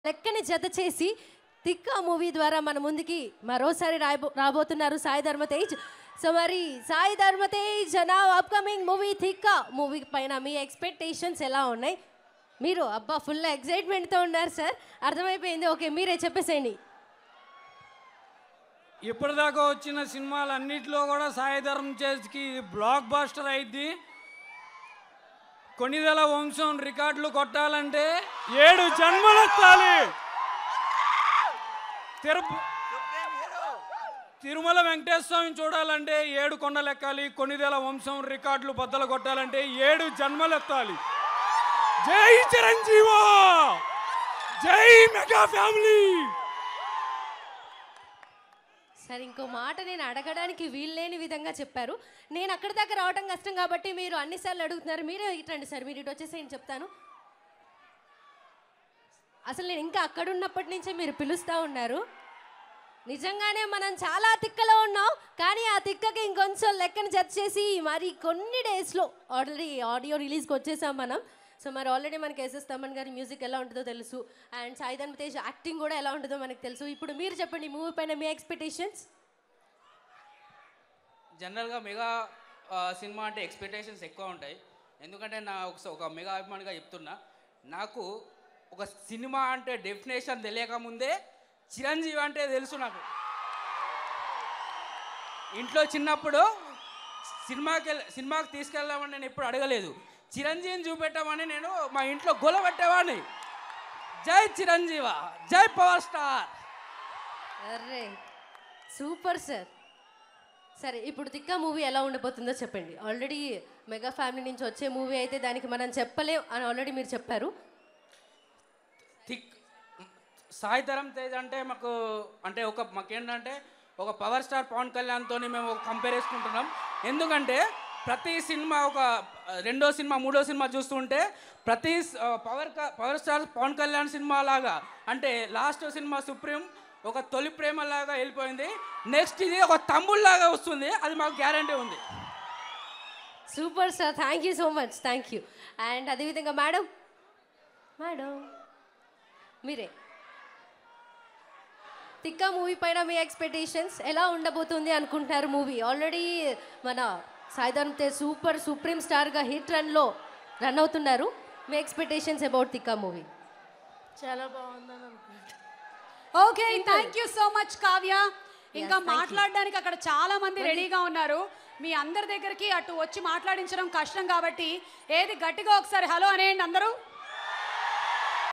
లెక్కని జత చేసి తిక్క మూవీ ద్వారా మన ముందుకి మరోసారి రాబో రాబోతున్నారు సాయి ధర్మతేజ్ సో మరి సాయి ధర్మతేజ్ నా అప్కమింగ్ మూవీ తిక్క మూవీ పైన మీ ఎక్స్పెక్టేషన్స్ ఎలా ఉన్నాయి మీరు అబ్బా ఫుల్ ఎక్సైట్మెంట్తో ఉన్నారు సార్ అర్థమైపోయింది ఓకే మీరే చెప్పేసేయండి ఇప్పటిదాకా వచ్చిన సినిమాలు అన్నిటిలో కూడా సాయిధరం చేతికి బ్లాక్ బాస్టర్ అయింది కొనిదెల వంశం రికార్డులు కొట్టాలంటే ఏడు జన్మలెత్తాలి తిరుప తిరుమల వెంకటేశ్వర స్వామిని చూడాలంటే ఏడు కొండలెక్కాలి కొనిదెల వంశం రికార్డులు బద్దలు కొట్టాలంటే ఏడు జన్మలెత్తాలి జై చిరంజీవా జై మెగా ఫ్యామిలీ సరే ఇంకో మాట నేను అడగడానికి వీల్లేని విధంగా చెప్పారు నేను అక్కడి దాకా రావడం కష్టం కాబట్టి మీరు అన్నిసార్లు అడుగుతున్నారు మీరే ఇటండి సార్ మీరు ఇటు వచ్చేసేయండి చెప్తాను అసలు నేను ఇంకా అక్కడ ఉన్నప్పటి నుంచే మీరు పిలుస్తూ ఉన్నారు నిజంగానే మనం చాలా తిక్కలో ఉన్నాం కానీ ఆ తిక్కకి ఇంకొంచెం లెక్కను జత చేసి మరి కొన్ని డేస్లో ఆల్రెడీ ఆడియో రిలీజ్కి వచ్చేసాం మనం సో మరి ఆల్రెడీ మనకి ఎస్ఎస్ తమన్ గారి మ్యూజిక్ ఎలా ఉంటుందో తెలుసు అండ్ సాయిధన్ తేజ్ యాక్టింగ్ కూడా ఎలా ఉంటుందో మనకు తెలుసు ఇప్పుడు మీరు చెప్పండి మూవీ పైన మీ ఎక్స్పెక్టేషన్స్ జనరల్గా మెగా ఆ, సినిమా అంటే ఎక్స్పెక్టేషన్స్ ఎక్కువ ఉంటాయి ఎందుకంటే నా ఒక ఒక మెగా అభిమానిగా చెప్తున్నా నాకు ఒక సినిమా అంటే డెఫినేషన్ తెలియక ముందే చిరంజీవి అంటే తెలుసు నాకు ఇంట్లో చిన్నప్పుడు సినిమాకి వెళ్ళ సినిమాకి తీసుకెళ్దామని నేను ఎప్పుడు అడగలేదు చిరంజీవిని చూపెట్టామని నేను మా ఇంట్లో గొల పెట్టేవాడిని జై చిరంజీవ జై పవర్ స్టార్ అర్రే సూపర్ సార్ సరే ఇప్పుడు తిక్క మూవీ ఎలా ఉండబోతుందో చెప్పండి ఆల్రెడీ మెగా ఫ్యామిలీ నుంచి వచ్చే మూవీ అయితే దానికి మనం చెప్పలేం అని ఆల్రెడీ మీరు చెప్పారు థిక్ సాయి ధరమ్ తేజ్ అంటే మాకు అంటే ఒక మాకేంటంటే ఒక పవర్ స్టార్ పవన్ కళ్యాణ్తో మేము ఒక కంపేర్ చేసుకుంటున్నాం ఎందుకంటే ప్రతి సినిమా ఒక ఆ, రెండో సినిమా మూడో సినిమా చూస్తుంటే ప్రతి స్- ఆ, పవర్ క- power star Pawan Kalyan cinema లాగా అంటే లాస్ట్ సినిమా సుప్రీం ఒక తొలి ప్రేమ లాగా వెళ్ళిపోయింది నెక్స్ట్ ఇది ఒక తమ్ముళ్ళలాగా వస్తుంది అది మాకు గ్యారంటీ ఉంది super sir thank you so much thank you and అదేవిధంగా మేడం మేడం మీరే తిక్క మూవీ పైన మీ ఎక్స్పెక్టేషన్స్ ఎలా ఉండబోతుంది అనుకుంటున్నారు మూవీ ఆల్రెడీ మన సాయిధరం తేజ్ సూపర్ సుప్రీం స్టార్గా హిట్ రన్లో రన్ అవుతున్నారు మీ ఎక్స్పెక్టేషన్స్ అబౌట్ తిక్క మూవీ చాలా బాగుందని అనుకుంటా okay thank you so much Kavya ఇంకా thank you. మాట్లాడడానికి అక్కడ చాలా మంది రెడీగా ఉన్నారు మీ అందరి దగ్గరికి అటు వచ్చి మాట్లాడించడం కష్టం కాబట్టి ఏది గట్టిగా ఒకసారి హలో అనేయండి అందరూ